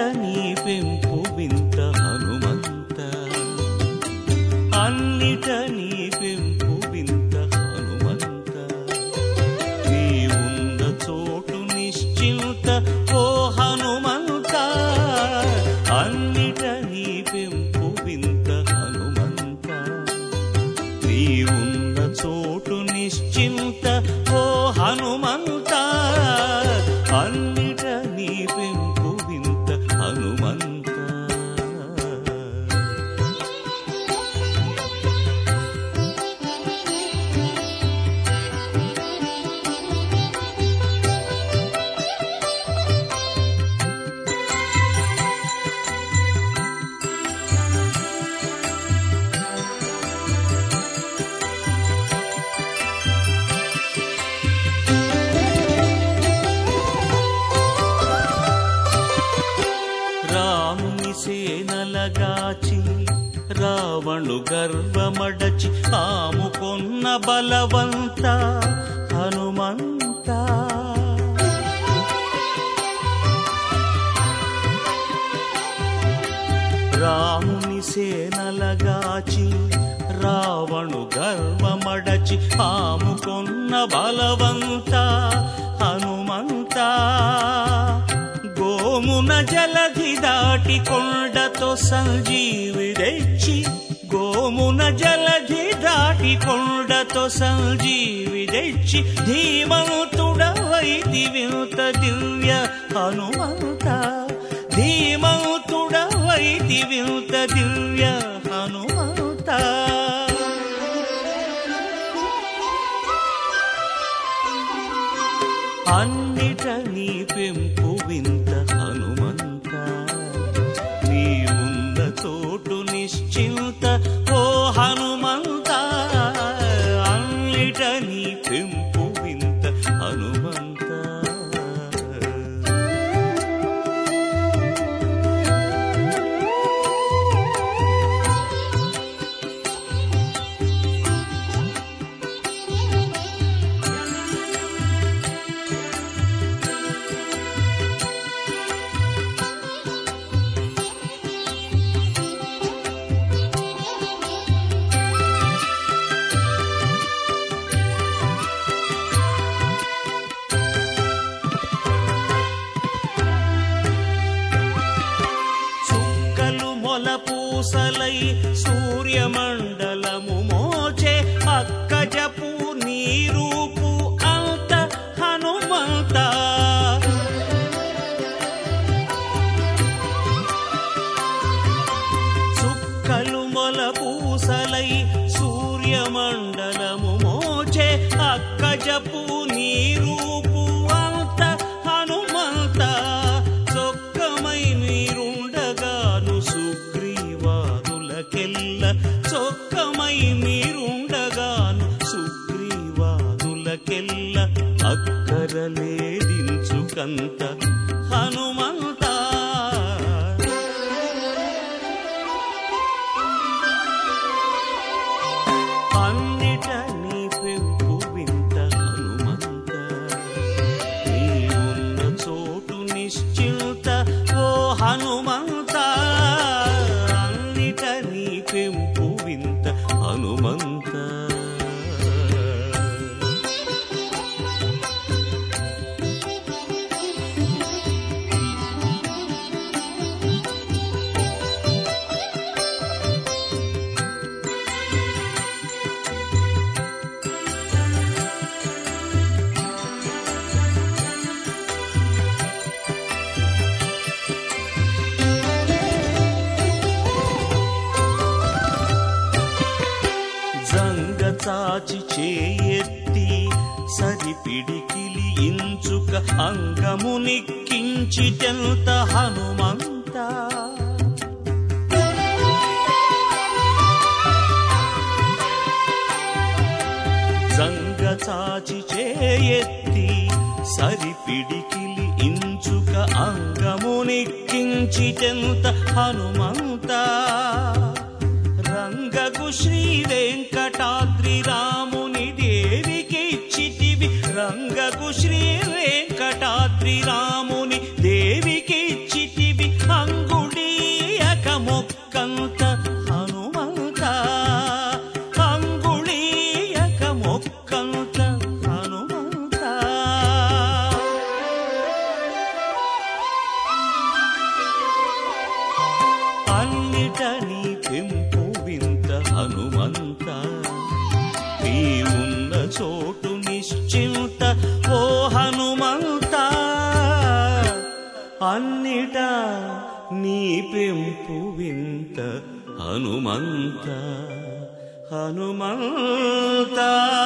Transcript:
నీ పెంపు వింత హనుమంత అన్నిట నీ పెంపు వింత హనుమంత నీ ఉన్న చోటు నిశ్చింత ఓ హనుమంత అన్నిట నీ పెంపు వింత హనుమంత నీ ఉన్న చోటు నిశ్చింత ఓ హనుమంత అన్నిట నీ పెంపు వింత హనుమంత రాముని సేనలగాచి రావణు గర్వమడచి ఆముకొన్న బలవంత హనుమంత రాముని సేనలగాచి రావణు గర్వమడచి ఆముకొన్న బలవంత హనుమంత గోమున జలధి దాటి కొండతో సంజీవి తెచ్చి గోమున జలధి దాటి కొండతో సంజీవి తెచ్చి ధీమంతుడవైతి వినుత దివ్య హనుమంత ధీమంతుడవైతి వినుత దివ్య హనుమంత అన్నిట నీ పెంపు వింత హనుమంత నీ ఉన్న చోటు నిశ్చింత ఓ హనుమంత అన్నిట నీ పెంపు వింత హనుమంత చుక్కలు మొల పూసలై సూర్యమండలము మోచే అక్కజపు నీ రూపు అంత హనుమంత చుక్కలు మొల పూసలై సూర్యమండలము మోచే అక్కజపు నీ రూపు అంత హనుమంత చొక్కమై మీరుండగాను సుగ్రీవాదులకెల్ల చొక్కమై మీరుండగాను సుగ్రీవాదులకెల్ల అక్కరలేదించుకంత హనుమంత అన్నిట నీ పెంపు వింత హనుమంత నీ ఉన్న చోటు నిశ్చింత ఓ హనుమంత అన్నిట నీ పెంపు వింత హనుమంత జంగ చాచి చేయెత్తి సరిపిడికిలి ఇంచుక అంగమునిక్కించి తెంత హనుమంత జంగ చాచి చేయెత్తి సరిపిడికిలి ఇంచుక అంగమునిక్కించి తెంత హనుమంత రంగగు శ్రీ వెంకటాద్రి రాముని దేవికిచ్చితివి రంగగు శ్రీ వెంకటాద్రి రాముని దేవికిచ్చితివి అంగ అన్నిట నీ పెంపు వింత హనుమంత నీ ఉన్న చోటు నిశ్చింత ఓ హనుమంత అన్నిట నీ పెంపు వింత హనుమంత హనుమంత